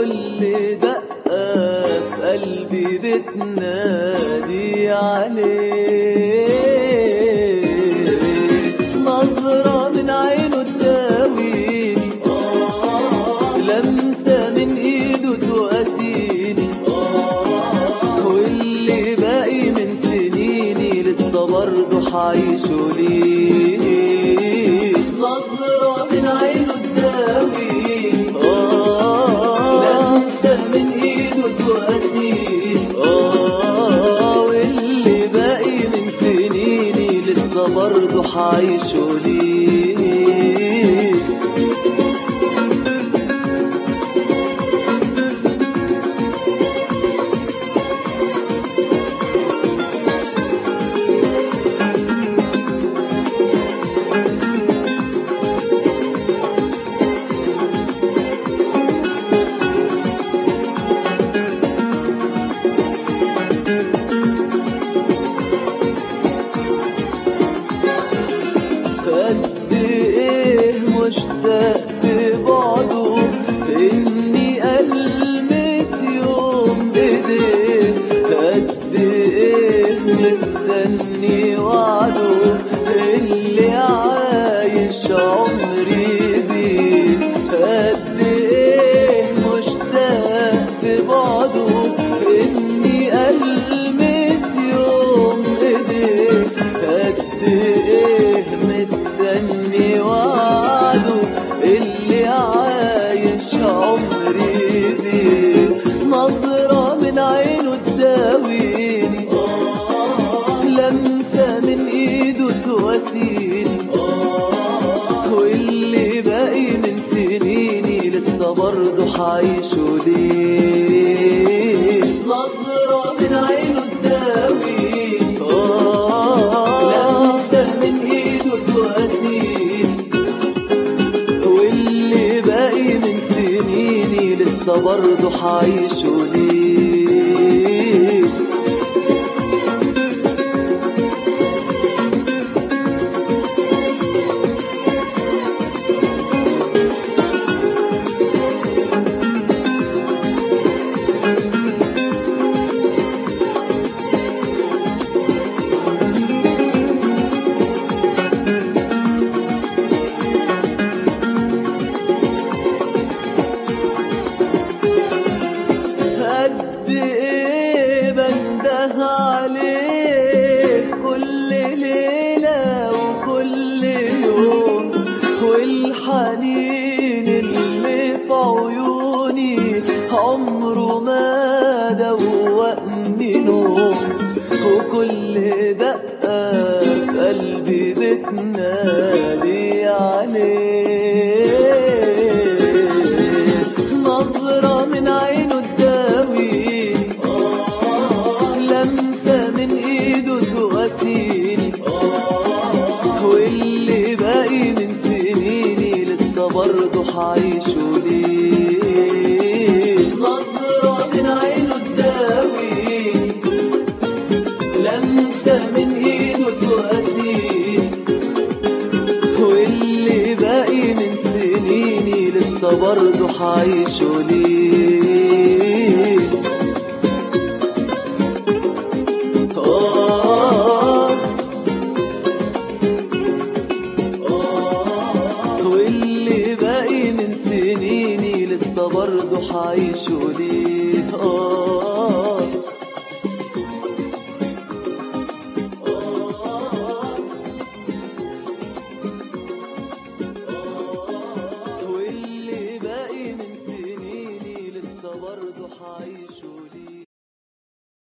واللي دقة في قلبي بتنادي عليه نظرة من عينه تداويني لمسة من ايده تواسيني واللي باقي من سنيني لسه برضه حعيشه ليه نظرة من عينه تداويني لمسة من ايده تواسيني واللي باقي من سنيني لسه برضه حعيشه ليه قد ايه مشتاق ببعده اني المس يوم ايديه قد ايه مستني وعده اللي عايش عمري بيه قد ايه مشتاق ببعده اني المس يوم ايديه قد ايه مستني وعده اللي عايش عمري بيه نظرة من عينه تداويني لمسة من ايده تواسيني واللي باقي من سنيني لسه برضه حعيشه ليه نظرة من عينه تداويني لمسة من ايده تواسيني واللي باقي من سنيني لسه برضه حعيشه ليه قد ايه بنده عليك كل ليلة وكل يوم والحنين اللي في عيوني عمره ما دوقني نوم وكل دقة في قلبي بتنادي عليه نظرة من عينه تداويني لمسة من ايده تواسيني واللي باقي من سنيني لسه برضه حعيشه ليه نظرة من عينه تداويني لمسة من ايده تواسيني واللي باقي من سنيني لسه برضه حعيشه ليه آه آه واللي باقي من سنيني لسه برضه حعيشه ليه آه